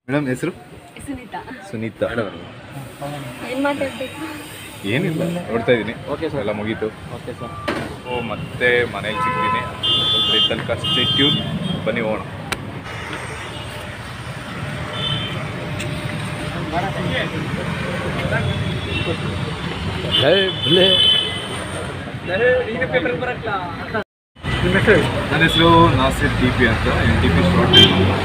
Madam ಹೆಸರು ಸುನೀತಾ ಸುನೀತಾ ಏನ್ ಮಾತಾಡ್ಬೇಕು ಏನಿಲ್ಲ ನೋಡ್ತಾ ಇದ್ದೀನಿ ಓಕೆ ಸರ್ ಎಲ್ಲ ಮುಗೀತು ಓಕೆ ಸರ್ ಓ ಮತ್ತೆ ಮನೇಲಿ ಸಿಗ್ತೀನಿ ಸ್ವಲ್ಪ ಇಲ್ಲಿ ತನಕ ಸ್ಟೇ ಟ್ಯೂನ್ ಬನ್ನಿ ಹೋಗೋಣ ನಿಮ್ಮ ಹೆಸರು ನನ್ನ ಹೆಸರು ನಾಸಿರ್ ಟಿ ಪಿ ಅಂತ ಎನ್ ಟಿ ಪಿ ಶಾರ್ಟ್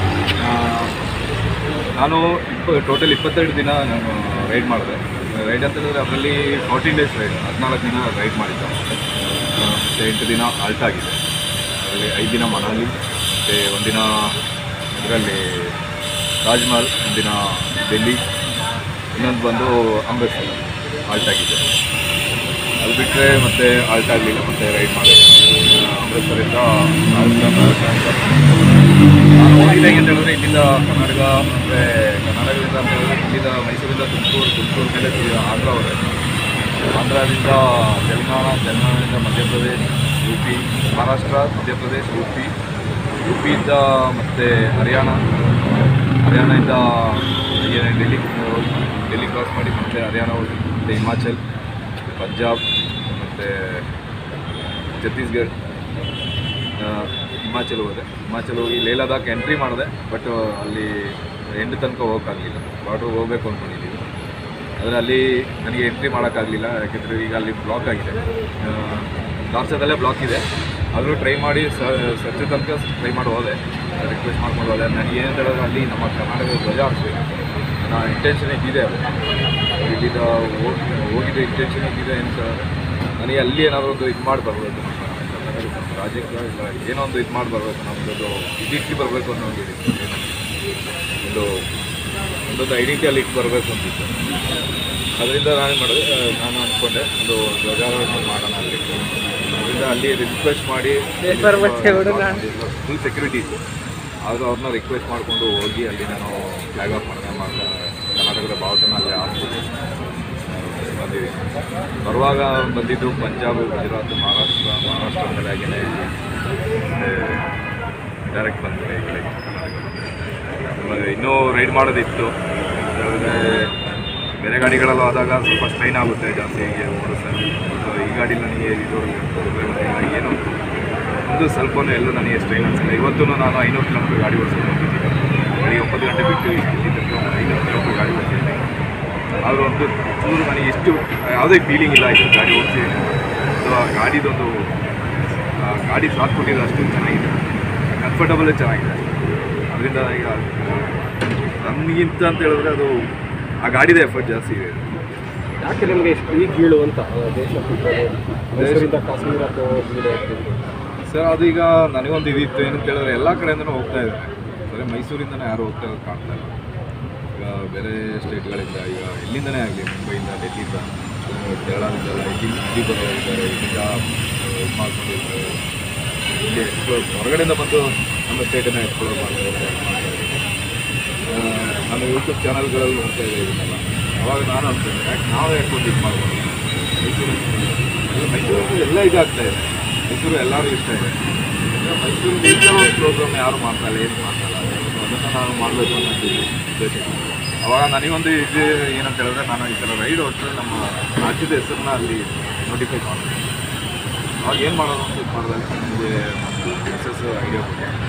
ನಾನು ಇಪ್ಪ ಟೋಟಲ್ ಇಪ್ಪತ್ತೆರಡು ದಿನ ನಾನು ರೈಡ್ ಮಾಡಿದೆ ರೈಡ್ ಅಂತ ಹೇಳಿದ್ರೆ ಅದರಲ್ಲಿ ಫೋರ್ಟೀನ್ ಡೇಸ್ ರೈಡ್ ಹದಿನಾಲ್ಕು ದಿನ ರೈಡ್ ಮಾಡಿದ್ದೆ ಆ, ಮತ್ತೆ ಎಂಟು ದಿನ ಆಲ್ಟ್ ಆಗಿದೆ ಅದರಲ್ಲಿ ಐದು ದಿನ ಮನಾಲಿ ಮತ್ತು ಒಂದಿನ ಇದರಲ್ಲಿ ತಾಜ್ಮಹಲ್ ಒಂದಿನ ಡೆಲ್ಲಿ ಇನ್ನೊಂದು ಬಂದು ಅಮೃತ್ಸರ್ ಆಲ್ಟ್ ಆಗಿದೆ ಅದು ಬಿಟ್ಟರೆ ಮತ್ತೆ ಆಲ್ಟ್ ಆಗಲಿಲ್ಲ ಮತ್ತೆ ರೈಡ್ ಮಾಡಿದೆ ಆ, ಅಮೃತ್ಸರಿಂದ ರಾಜಸ್ಥಾನ ರಾಜಸ್ಥಾನ ನಾನು ಹೋಗಿದ್ದೆ ಅಂತ ಹೇಳಿದ್ರೆ ಇಲ್ಲಿಂದ ಕರ್ನಾಟಕ ಅಂದರೆ ಕರ್ನಾಟಕದಿಂದ ಅಂತ ಹೇಳಿದ್ರೆ ಇಲ್ಲಿಂದ ಮೈಸೂರಿಂದ ತುಮಕೂರು ತುಮಕೂರು ಮೇಲೆ ತಿರ್ಗಾ ಆಂಧ್ರ ಹೋದೆ ಆಂಧ್ರದಿಂದ ತೆಲಂಗಾಣ ತೆಲಂಗಾಣದಿಂದ Madhya Pradesh U P Maharashtra Madhya Pradesh U P U ಪಿಯಿಂದ ಮತ್ತು ಹರಿಯಾಣ ಹರಿಯಾಣದಿಂದ ಏನು ಡೆಲ್ಲಿ ಹೋಗಿ ಡೆಲ್ಲಿ ಕ್ರಾಸ್ ಮಾಡಿ ಮತ್ತೆ ಹರಿಯಾಣ ಹೋಗಿ ಮತ್ತು ಹಿಮಾಚಲ್ ಪಂಜಾಬ್ ಮತ್ತು ಛತ್ತೀಸ್ಗಢ ಆ, ಹಿಮಾಚಲ್ ಹೋದೆ ಹಿಮಾಚಲ್ ಹೋಗಿ ಲೇ ಲದಾಖ್ ಎಂಟ್ರಿ ಮಾಡಿದೆ ಬಟ್ ಅಲ್ಲಿ ಎಂಡ್ ತನಕ ಹೋಗೋಕ್ಕಾಗಲಿಲ್ಲ ಬಾರ್ಡ್ರ್ ಹೋಗ್ಬೇಕು ಅಂದ್ಕೊಂಡಿದ್ದೀವಿ ಆದರೆ ಅಲ್ಲಿ ನನಗೆ ಎಂಟ್ರಿ ಮಾಡೋಕ್ಕಾಗಲಿಲ್ಲ ಯಾಕೆಂದರೆ ಈಗ ಅಲ್ಲಿ ಬ್ಲಾಕ್ ಆಗಿದೆ ಲಾರ್ಸದಲ್ಲೇ ಬ್ಲಾಕ್ ಇದೆ ಆದರೂ ಟ್ರೈ ಮಾಡಿ ಸರ್ಚ್ ತನಕ ಟ್ರೈ ಮಾಡಿ ಹೋದೆ ರಿಕ್ವೆಸ್ಟ್ ಮಾಡ್ಕೊಂಡು ಹೋದೆ ನನಗೆ ಏನಂತ ಹೇಳಿದ್ರೆ ಅಲ್ಲಿ ನಮ್ಮ ಕರ್ನಾಟಕದ ಧ್ವಜ ಹಾಕ್ಸ್ಬೇಕು ನನ್ನ ಇಂಟೆನ್ಷನ್ ಇದ್ದಿದೆ ಅದು ಇಲ್ಲಿಂದ ಹೋಗಿ ಹೋಗಿದ್ದ ಇಂಟೆನ್ಷನ್ ಇದ್ದಿದೆ ಅಂತ ನನಗೆ ಅಲ್ಲಿ ಏನಾದರೂ ಒಂದು ಇದು ಮಾಡಿ ಬರಬೇಕು ನಮ್ಮ ಕರ್ನಾಟಕದ ನಮ್ಮ ರಾಜ್ಯಕ್ಕೆ ಇಲ್ಲ ಏನೋ ಒಂದು ಇದು ಮಾಡಿ ಬರಬೇಕು ನಮ್ಮದೊಂದು ಇದಿಟ್ಟು ಬರಬೇಕು ಅನ್ನೋ ಒಂದು ಇದಿತ್ತು. ಒಂದು ಒಂದೊಂದು ಐಡೆಂಟಿ ಅಲ್ಲಿ ಇಟ್ಟು ಬರಬೇಕು ಅಂತಿತ್ತು ಅದರಿಂದ ನಾನು ಏನು ಮಾಡಿದೆ ಆ, ನಾನು ಅಂದ್ಕೊಂಡೆ ಒಂದು ಧ್ವಜಾರೋಹಣ ಮಾಡೋಣ ಅಲ್ಲಿ ಅದರಿಂದ ಅಲ್ಲಿ ರಿಕ್ವೆಸ್ಟ್ ಮಾಡಿ ಫುಲ್ ಸೆಕ್ಯೂರಿಟಿ ಇತ್ತು ಆದರೂ ಅವ್ರನ್ನ ರಿಕ್ವೆಸ್ಟ್ ಮಾಡಿಕೊಂಡು ಹೋಗಿ ಅಲ್ಲಿ ನಾನು ಫ್ಲಾಗ್ ಆಫ್ ಮಾಡಿದೆ ಮಾಡ್ದೆ ಕರ್ನಾಟಕದ ಬಾವುಟನ ಅಲ್ಲಿ ಹಾಕ್ಬಿಟ್ಟು ಬಂದಿದ್ದೀನಿ ಬರುವಾಗ ಬಂದಿದ್ದು ಪಂಜಾಬ್ ಗುಜರಾತ್ ಮಹಾರಾಷ್ಟ್ರ ಮಹಾರಾಷ್ಟ್ರ ಮೇಲೆ ಹಾಗೆಯೇ ಡೈರೆಕ್ಟ್ ಬಂದಿದೆ ಈ ಕಡೆಗೆ ಆಮೇಲೆ ಇನ್ನೂ ರೈಡ್ ಮಾಡೋದಿತ್ತು ಯಾಕಂದ್ರೆ ಬೇರೆ ಗಾಡಿಗಳಲ್ಲಿ ಹೋದಾಗ ಸ್ವಲ್ಪ ಸ್ಟ್ರೈನ್ ಆಗುತ್ತೆ ಜಾಸ್ತಿ ಹೀಗೆ ಓಡಿಸ್ತಾರೆ ಬಟ್ ಈ ಗಾಡಿ ನನಗೆ ಇದು ಏನು ಒಂದು ಸ್ವಲ್ಪನೂ ಎಲ್ಲೂ ನನಗೆ ಸ್ಟ್ರೈನ್ ಅನಿಸಿಲ್ಲ ಇವತ್ತು ನಾನು ಐನೂರು ಕಿಲೋಮೀಟರ್ ಗಾಡಿ ಓಡಿಸ್ಕೊಂಡು ಹೋಗಿದ್ದೀನಿ ಬೆಳಿಗ್ಗೆ ಒಂಬತ್ತು ಗಂಟೆ ಬಿಟ್ಟು ಇಲ್ಲಿ ತನಕ ಐನೂರು ಕಿಲೋಮೀಟರ್ ಗಾಡಿ ಓಡಿಸಿದ್ದೀನಿ ಆದರೂ ಒಂದು ಚೂರು ನನಗೆ ಎಷ್ಟು ಯಾವುದೇ ಫೀಲಿಂಗ್ ಇಲ್ಲ ಇದು ಗಾಡಿ ಓಡಿಸಿದ್ದೀನಿ ಸೊ ಆ ಗಾಡಿದೊಂದು ಆ ಗಾಡಿ ಸಾಥ್ ಕೊಟ್ಟಿದ್ದು ಅಷ್ಟು ಚೆನ್ನಾಗಿದೆ ಕಂಫರ್ಟಬಲ್ ಚೆನ್ನಾಗಿದೆ ಅದರಿಂದ ಈಗ ನನಗಿಂತ ಅಂತ ಹೇಳಿದ್ರೆ ಅದು ಆ ಗಾಡಿದ ಎಫರ್ಟ್ ಜಾಸ್ತಿ ಇದೆ ಯಾಕೆ ನಿಮಗೆ ಇಷ್ಟು ಈ ಗೀಳು ಅಂತ ದೇಶ ಸುತ್ತೋದು, ಮೈಸೂರಿಂದ ಕಾಶ್ಮೀರ ಗೀಳು ಸರ್ ಅದು ಈಗ ನನಗೊಂದು ಇದಿತ್ತು ಏನಂತ ಹೇಳಿದ್ರೆ ಎಲ್ಲ ಕಡೆಯಿಂದನೂ ಹೋಗ್ತಾ ಇದ್ದಾರೆ ಬರೀ ಮೈಸೂರಿಂದನೇ ಯಾರು ಹೋಗ್ತಾ ಇರೋದು ಕಾಣ್ತಾ ಇಲ್ಲ ಈಗ ಬೇರೆ ಸ್ಟೇಟ್ಗಳಿಂದ ಈಗ ಎಲ್ಲಿಂದನೇ ಆಗಲಿ ಮುಂಬೈಯಿಂದ ಡೆಲ್ಲಿಯಿಂದ ಆ, ಕೇರಳದಿಂದ ಎಲ್ಲ ಇಲ್ಲಿ ಇಲ್ಲಿ ಬರೋರಿದ್ದಾರೆ ಇಲ್ಲಿಂದ ಇದು ಮಾಡ್ಕೊಂಡಿರ್ತಾರೆ ಇಲ್ಲಿ ಎಕ್ಸ್ಪ್ಲೋರ್ ಹೊರಗಡೆಯಿಂದ ಬಂದು ನಮ್ಮ ಸ್ಟೇಟನ್ನು ಎಕ್ಸ್ಪ್ಲೋರ್ ಮಾಡ್ತಾರೆ ಆ, ನಾನು ಯೂಟ್ಯೂಬ್ ಚಾನಲ್ಗಳಲ್ಲಿ ನೋಡ್ತಾ ಇದ್ದೆ ಇದನ್ನೆಲ್ಲ ಅವಾಗ ನಾನು ಅನ್ಕೊಂಡೆ ಯಾಕೆ ನಾವು ಯಾಕೊಂಡು ಇದು ಮಾಡ್ಬೋದು ಮೈಸೂರು ಎಲ್ಲ ಮೈಸೂರಲ್ಲಿ ಎಲ್ಲ ಇದಾಗ್ತಾ ಇದೆ ಮೈಸೂರು ಎಲ್ಲರೂ ಇಷ್ಟ ಇದೆ ಈಗ ಮೈಸೂರು ಇಂಥ ಒಂದು ಪ್ರೋಗ್ರಾಮ್ ಯಾರು ಮಾಡ್ತಾ ಇಲ್ಲ ಏನು ಮಾಡ್ತಾ ಇಲ್ಲ ಸೊ ಅದನ್ನು ನಾನು ಮಾಡಬೇಕು ಅನ್ನೋ ಉದ್ದೇಶ ಅವಾಗ ನನಗೊಂದು ಇದು ಏನಂತ ಹೇಳಿದ್ರೆ ನಾನು ಈ ಥರ ರೈಡ್ ಹೊಟ್ಟರೆ ನಮ್ಮ ರಾಜ್ಯದ ಹೆಸರನ್ನ ಅಲ್ಲಿ ನೋಟಿಫೈ ಮಾಡಿದೆ ಅವಾಗ ಏನು ಮಾಡೋದು ಅಂತ ಇದು ಮಾಡಿದಾಗ ನನಗೆ ಮಿಸಸ್ ಐಡಿಯಾ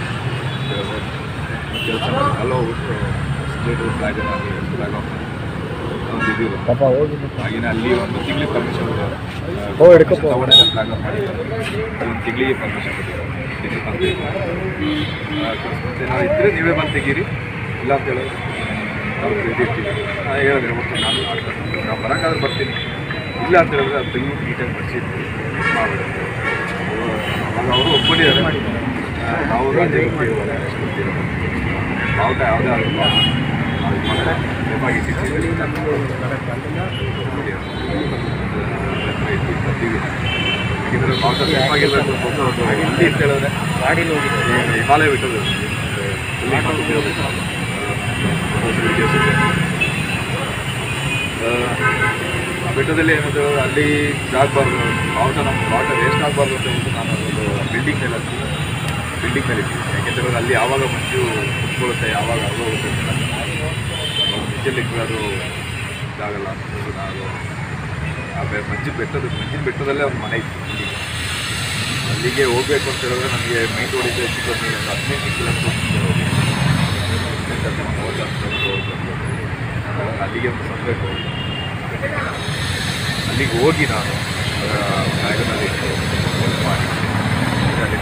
ಕೆಲಸ ಮಾಡಿ ಅಲ್ಲ ಹೋಗ್ಬಿಟ್ಟು ಸ್ಟೇಟ್ ಫ್ಲಾಗನ್ನು ಅಲ್ಲಿ ಫ್ಲಾಗ್ ಆಫ್ ಮಾಡಿ ಒಂದು ಇದು ಇರುತ್ತೆ. ಪಾಪ ಹೋಗಿದ್ದು ಹಾಗೇನೆ ಅಲ್ಲಿ ಒಂದು ತಿಂಗಳಿಗೆ ಪರ್ಮಿಷನ್ ಇದೆ ಓ, ಹಿಡ್ಕೊ. ತಗೊಂಡೆಲ್ಲ ಫ್ಲಾಗ್ ಆಫ್ ಮಾಡಿ ಒಂದು ತಿಂಗಳಿಗೆ ಪರ್ಮಿಷನ್ ಕೊಟ್ಟಿದ್ದಾರೆ ತಿಂಗಳಿಗೆ ಬಂದು ಮತ್ತೆ ನಾವು ಇದ್ದರೆ ನೀವೇ ಬಂದು ತೆಗೀರಿ ಇಲ್ಲ ಅಂತ ಹೇಳಿದ್ರೆ ನಾವು ರೆಡಿ ಇರ್ತೀವಿ ನಾನು ಹೇಳಿದ್ರೆ ಒಟ್ಟು ನಾನು ಮಾಡ್ತೀನಿ ನಾವು ಬರೋಕ್ಕಾದ್ರೆ ಬರ್ತೀನಿ ಇಲ್ಲ ಅಂತ ಹೇಳಿದ್ರೆ ಅದು ತೆಗೆದು ನೀಟಾಗಿ ಬಡಿಸಿದ್ವಿ ಮಾಡಿ ಅವಾಗ ಅವರು ಒಪ್ಕೊಂಡಿದ್ದಾರೆ ಆ, ನಾವು ರಾಜ್ಯ ಬಾವುಟ ಯಾವುದೇ ಆಗಿಲ್ಲ ನಾವು ಇದು ಮಾಡಿದ್ರೆ ಸೇಫಾಗಿ ಇಟ್ಟಿರ್ತೀವಿ ಯಾಕಂದ್ರೆ ಬಾವುಟ ಸೇಫ್ ಆಗಿರಬೇಕು ಅಂತ ಒಂದು ಇಲ್ಲಿ ಅಂತ ಹೇಳಿದ್ರೆ ಗಾಡಿ ಹಿಮಾಲಯ ಬಿಟ್ಟದ್ದು ಆ ಬೆಟ್ಟದಲ್ಲಿ ಏನಂತ ಹೇಳಿದ್ರೆ ಅಲ್ಲಿ ಜಾಗಬಾರ್ದು ಬಾವುಟ ನಮ್ಮ ಬಾವುಟ ವೇಸ್ಟ್ ಆಗಬಾರ್ದು ಅಂತ ಹೇಳ್ಬಿಟ್ಟು ನಾನು ಒಂದು ಬಿಲ್ಡಿಂಗ್ ಮೇಲೆ ಬಿಲ್ಡಿಂಗ್ ಮೇಲೆ ಇದ್ದೀನಿ ಯಾಕೆಂತ ಹೇಳಿದ್ರೆ ಅಲ್ಲಿ ಯಾವಾಗ ಮಂಜು ಕುತ್ಕೊಳ್ಳುತ್ತೆ ಯಾವಾಗ ಆಗೋಗುತ್ತೆ ಅಂತ ಮಂಜಲ್ಲಿ ಅದು ಇದಾಗಲ್ಲ ಅಂತಂದ್ರೆ ನಾವು ಆ ಬೆ- ಮಂಜಿನ ಬೆಟ್ಟದ ಮಂಜಿನ ಬೆಟ್ಟದಲ್ಲೇ ಒಂದು ಮನೆ ಇತ್ತು ಅಲ್ಲಿ. ಅಲ್ಲಿಗೆ ಹೋಗ್ಬೇಕು ಅಂತ ಹೇಳಿದ್ರೆ ನನಗೆ ಮೈನ್ ರೋಡಿಂದ ಹೆಚ್ಚು ಕಮ್ಮಿ ಒಂದು ಹದಿನೆಂಟು ಕಿಲೋಮೀಟರ್ ಅಲ್ಲಿಗೆ ಒಂದು ಹೋಗಬೇಕು ಅಲ್ಲಿಗೆ ಹೋಗಿ ನಾನು ಬ್ಯಾಗನಲ್ಲಿ ಇಟ್ಟು work ಮಾಡಿ ಅಲ್ಲಿಗೆ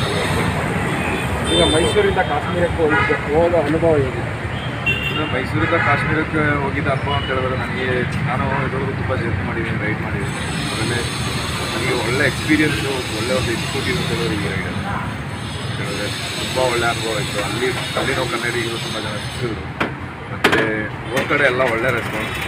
ಈಗ ಮೈಸೂರಿಂದ ಕಾಶ್ಮೀರಕ್ಕೆ ಹೋಗಿದ್ದೆ ಹೋದ ಅನುಭವ ಹೇಗಿದೆ ಇನ್ನು ಮೈಸೂರಿಂದ ಕಾಶ್ಮೀರಕ್ಕೆ ಹೋಗಿದ್ದ ಅನುಭವ ಅಂತ ಹೇಳಿದ್ರೆ ನನಗೆ ನಾನು ಇದ್ರೊಳಗೂ ತುಂಬ ಜರ್ನಿ ಮಾಡಿದ್ದೀನಿ ರೈಡ್ ಮಾಡಿದ್ದೀನಿ ಅದರಲ್ಲೇ ನನಗೆ ಒಳ್ಳೆ ಎಕ್ಸ್ಪೀರಿಯನ್ಸು ಒಳ್ಳೆ ಒಂದು ಇನ್ಸ್ಟಿಟ್ಯೂಟ್ ಅಂತ ಹೇಳಿದ್ರೆ ಈ ರೈಡ್ ಹೇಳಿದ್ರೆ ತುಂಬ ಒಳ್ಳೆ ಅನುಭವ ಇತ್ತು ಅಲ್ಲಿ ಅಲ್ಲಿ ನಾವು ಕನ್ನಡಿಗರು ತುಂಬ ಜನ ಸಿಕ್ಕಿದ್ರು ಮತ್ತು ಹೋದ ಕಡೆ ಎಲ್ಲ ಒಳ್ಳೆ ರೆಸ್ಪಾನ್ಸ್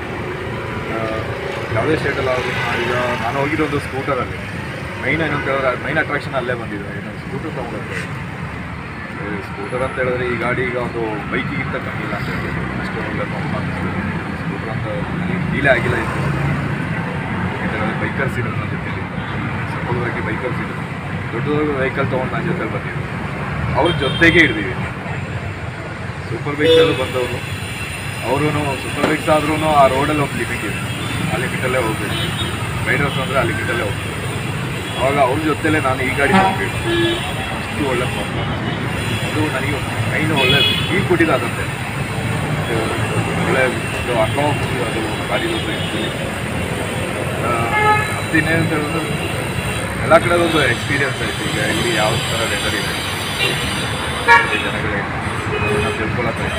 ಯಾವುದೇ ಸ್ಟೇಟಲ್ಲಿ ಆದರೂ ಈಗ ನಾನು ಹೋಗಿರೋದು ಸ್ಕೂಟರಲ್ಲಿ ಮೈನ್ ಏನು ಅಂತ ಹೇಳಿದ್ರೆ ಮೈನ್ ಅಟ್ರಾಕ್ಷನ್ ಅಲ್ಲೇ ಬಂದಿದೆ ಏನು ಸ್ಕೂಟರ್ ತೊಗೊಂಡು ಸ್ಕೂಟರ್ ಅಂತ ಹೇಳಿದ್ರೆ ಈ ಗಾಡಿ ಈಗ ಒಂದು ಬೈಕಿಗಿಂತ ಕಮ್ಮಿ ಇಲ್ಲ ಅಂತ ಹೇಳ್ಬೋದು ಅಷ್ಟು ಒಳ್ಳೆ ಪರ್ಫಾರ್ಮೆನ್ಸ್ ಸ್ಕೂಟರ್ ಅಂತ ನನಗೆ ಫೀಲೇ ಆಗಿಲ್ಲ ಇದು ಯಾಕಂದರೆ ಬೈಕರ್ಸ್ ಇರೋದು ನನ್ನ ಜೊತೆಲಿ ಸಪೋಲ್ವರೆಗೆ ಬೈಕರ್ಸ್ ಇರೋದು ದೊಡ್ಡ ದೊಡ್ಡ ವೆಹಿಕಲ್ ತೊಗೊಂಡು ನನ್ನ ಜೊತೆಲಿ ಬಂದಿದ್ದು ಅವ್ರ ಜೊತೆಗೆ ಹಿಡಿದೀವಿ ಸೂಪರ್ ಬೈಕ್ಸಲ್ಲೂ ಬಂದವರು ಅವರು ಸೂಪರ್ ಬೈಕ್ಸ್ ಆದ್ರೂ ಆ ರೋಡಲ್ಲಿ ಒಂದು ಲಿಮಿಟ್ ಇದೆ ಆ ಲಿಮಿಟಲ್ಲೇ ಹೋಗ್ಬೇಕು ರೈಡರ್ಸ್ ಅಂದರೆ ಆ ಲಿಮಿಟಲ್ಲೇ ಹೋಗ್ಬೇಕು ಅವಾಗ ಅವ್ರ ಜೊತೆಲೇ ನಾನು ಈ ಗಾಡಿ ಹೋಗ್ಬೇಕು ಅಷ್ಟು ಒಳ್ಳೆ ಪರ್ಫಾರ್ಮೆನ್ಸ್ ಅದು ನನಗೆ ಮೈನು ಒಳ್ಳೆ ಫೀಲ್ ಕೊಟ್ಟಿದ್ದು ಅದಂತೆ ಒಳ್ಳೆ ಇದು ಅನುಭವ ಕೊಟ್ಟಿದ್ದು ಅದು ಗಾಡಿ ಮತ್ತಿನ್ನೇನು ಹೇಳಿದ್ರೆ ಎಲ್ಲ ಕಡೆ ಒಂದು ಎಕ್ಸ್ಪೀರಿಯನ್ಸ್ ಆಯ್ತು ಈಗ ಇಲ್ಲಿ ಯಾವ ಥರ ವೆದರ್ ಇದೆ ಇಲ್ಲಿ ಜನಗಳೇ ಅದನ್ನ ತಿಳ್ಕೊಳಕ್ಕಾಯ್ತು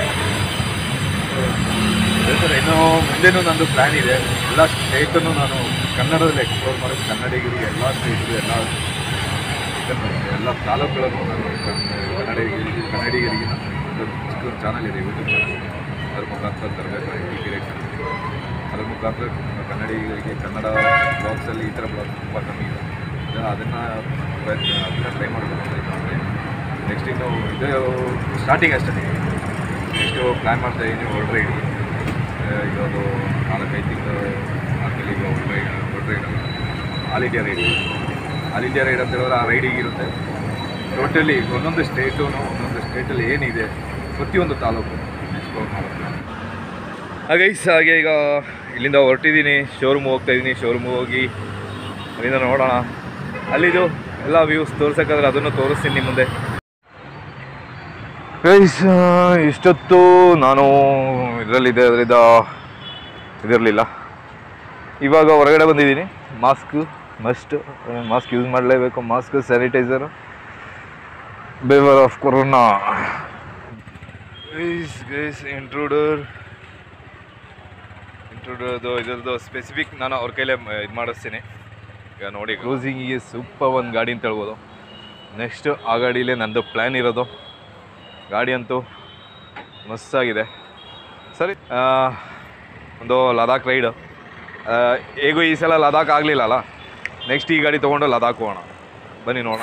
ಅದೇ ಥರ ಇನ್ನೂ ಮುಂದೆನೂ ನಂದು ಪ್ಲ್ಯಾನ್ ಇದೆ ಎಲ್ಲ ಸ್ಟೇಟನ್ನು ನಾನು ಕನ್ನಡದಲ್ಲಿ ಎಕ್ಸ್ಪ್ಲೋರ್ ಮಾಡೋದು ಕನ್ನಡಿಗರಿಗೆ ಎಲ್ಲ ಸ್ಟೇಟ್ದು ಎಲ್ಲ ಇದನ್ನು ಎಲ್ಲ ತಾಲೂಕುಗಳನ್ನು ನಾನು ಕನ್ನ- ಕನ್ನಡಿಗರಿಗೆ ಕನ್ನಡಿಗರಿಗೆ ನಾನು ಒಂದು ಚಿಕ್ಕ ಚಾನಲ್ ಇದೆ ಯೂಟ್ಯೂಬ್ ಚಾನಲ್ ಅದ್ರ ಮುಖಾಂತರ ತರಬೇಕು ಟಿ ಪಿ ರೇಟ್ ಅದ್ರ ಮುಖಾಂತರ ಕನ್ನಡಿಗರಿಗೆ ಕನ್ನಡ ಬ್ಲಾಗ್ಸಲ್ಲಿ ಈ ಥರ ಬ್ಲಾಗ್ ತುಂಬ ಕಮ್ಮಿ ಇದೆ ಅದನ್ನು ಅದನ್ನು ಪ್ರಯತ್ನ ಅದನ್ನ ಟ್ರೈ ಮಾಡಬೇಕು ಅಂತ ಇದ್ದೀನಿ ನೆಕ್ಸ್ಟ್ ಇನ್ನು ಇದು ಸ್ಟಾರ್ಟಿಂಗ್ ಅಷ್ಟೇ ನೆಕ್ಸ್ಟು ಪ್ಲ್ಯಾನ್ ಮಾಡ್ತಾ ಇದ್ದೀನಿ ವರ್ಲ್ಡ್ ರೈಡ್ ಈಗ ಒಂದು ನಾಲ್ಕೈದು ತಿಂಗಳು ಆದಮೇಲೆ ಈಗ world ride world ride all India ride all India ride ಅಂತ ಹೇಳಿದ್ರೆ ಆ ರೈಡಿಗೆ ಇರುತ್ತೆ ಟೋಟಲಿ ಒಂದೊಂದು ಸ್ಟೇಟು ಒಂದೊಂದು ಸ್ಟೇಟಲ್ಲಿ ಏನಿದೆ ಪ್ರತಿಯೊಂದು ತಾಲೂಕು ಎಕ್ಸ್ಪ್ಲೋರ್ ಮಾಡುತ್ತೆ ಹಾಗೆ ಹಾಗೆ ಈಗ ಇಲ್ಲಿಂದ ಹೊರಟಿದ್ದೀನಿ ಶೋರೂಮ್ ಹೋಗ್ತಾ ಇದ್ದೀನಿ ಶೋರೂಮ್ ಹೋಗಿ ಅಲ್ಲಿಂದ ನೋಡೋಣ ಅಲ್ಲಿದು ಎಲ್ಲ ವ್ಯೂಸ್ ತೋರ್ಸೋಕ್ಕಾದ್ರೆ ಅದನ್ನು ತೋರಿಸ್ತೀನಿ ನಿಮ್ಮ ಮುಂದೆ ಗೈಸ್ ಇಷ್ಟೊತ್ತು ನಾನು ಇದರಲ್ಲಿದೆ ಅದರಿಂದ ಇದಿರಲಿಲ್ಲ ಇವಾಗ ಹೊರಗಡೆ ಬಂದಿದ್ದೀನಿ ಮಾಸ್ಕ್ ಮಸ್ಟ್ ಮಾಸ್ಕ್ ಯೂಸ್ ಮಾಡಲೇಬೇಕು mask sanitiser beware of corona guys guys intruder ಇಂಟ್ರೂಡರ್ದು ಇದ್ರದ್ದು ಸ್ಪೆಸಿಫಿಕ್ ನಾನು ಅವ್ರ ಕೈಲೇ ಇದು ಮಾಡಿಸ್ತೀನಿ ಈಗ ನೋಡಿ ಕ್ರೂಸಿಂಗಿಗೆ ಸೂಪರ್ ಒಂದು ಗಾಡಿ ಅಂತ ಹೇಳ್ಬೋದು ನೆಕ್ಸ್ಟ್ ಆ ಗಾಡೀಲೇ ನಂದು ಪ್ಲ್ಯಾನ್ ಇರೋದು ಗಾಡಿ ಅಂತೂ ಮಸ್ತಾಗಿದೆ ಸರಿ ಆ, ಒಂದು ಲದಾಖ್ ರೈಡು ಹೇಗೂ ಈ ಸಲ ಲದಾಖ್ ಆಗಲಿಲ್ಲ ಅಲ್ಲ ನೆಕ್ಸ್ಟ್ ಈ ಗಾಡಿ ತೊಗೊಂಡು ಲದಾಖ್ ಹೋಗೋಣ ಬನ್ನಿ ನೋಡೋಣ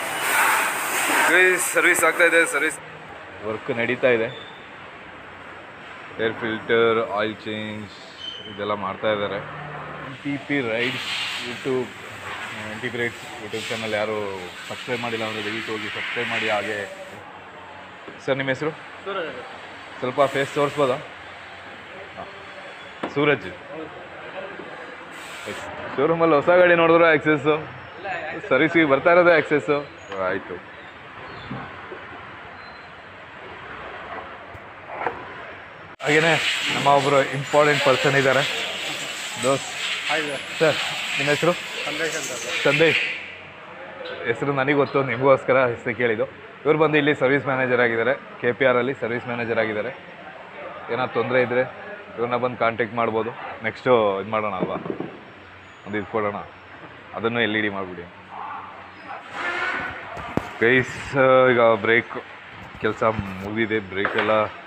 ಸರ್ವಿಸ್ ಆಗ್ತಾ ಇದೆ ಸರ್ವಿಸ್ ವರ್ಕ್ ನಡೀತಾ ಇದೆ ಏರ್ ಫಿಲ್ಟರ್ ಆಯಿಲ್ ಚೇಂಜ್ ಇದೆಲ್ಲ ಮಾಡ್ತಾ ಇದ್ದಾರೆ T P rides YouTube T P rides YouTube channel ಯಾರು ಸಬ್ಸ್ಕ್ರೈಬ್ ಮಾಡಿಲ್ಲ ಅಂದರೆ ದಯವಿಟ್ಟು ಹೋಗಿ ಸಬ್ಸ್ಕ್ರೈಬ್ ಮಾಡಿ ಹಾಗೆ ಸರ್ ನಿಮ್ಮ ಹೆಸರು ಸ್ವಲ್ಪ ಫೇಸ್ ತೋರಿಸ್ಬೋದಾ ಹಾಂ. ಸೂರಜ್ ಶೋರೂಮಲ್ಲಿ ಹೊಸ ಗಾಡಿ ನೋಡಿದ್ರು ಆಕ್ಸೆಸ್ಸು ಸರ್ವಿಸಿಗೆ ಬರ್ತಾ ಇರೋದೇ ಆಕ್ಸೆಸ್ಸು ಆಯಿತು ಹಾಗೆಯೇ ನಮ್ಮ ಒಬ್ಬರು ಇಂಪಾರ್ಟೆಂಟ್ ಪರ್ಸನ್ ಇದ್ದಾರೆ ದೋಸ್ತ್ ಸರ್ ನಿಮ್ಮ ಹೆಸರು ಸಂದೇಶ ಅಂತ ಸಂದೇಶ್ ಹೆಸರು ನನಗೆ ಗೊತ್ತು ನಿಮಗೋಸ್ಕರ ಹೆಸರು ಕೇಳಿದ್ದು ಇವ್ರು ಬಂದು ಇಲ್ಲಿ ಸರ್ವಿಸ್ ಮ್ಯಾನೇಜರ್ ಆಗಿದ್ದಾರೆ ಕೆ ಪಿ ಆರಲ್ಲಿ ಸರ್ವಿಸ್ ಮ್ಯಾನೇಜರ್ ಆಗಿದ್ದಾರೆ ಏನಾದ್ರು ತೊಂದರೆ ಇದ್ದರೆ ಇವ್ರನ್ನ ಬಂದು ಕಾಂಟ್ಯಾಕ್ಟ್ ಮಾಡ್ಬೋದು ನೆಕ್ಸ್ಟು ಇದು ಮಾಡೋಣ ಅಲ್ವಾ ಒಂದು ಇದು ಕೊಡೋಣ ಅದನ್ನು ಎಲ್ ಇ ಡಿ ಮಾಡಿಬಿಡಿ ಗೈಸ್ ಈಗ ಬ್ರೇಕ್ ಕೆಲಸ ಮುಗಿದಿದೆ ಬ್ರೇಕ್ ಎಲ್ಲ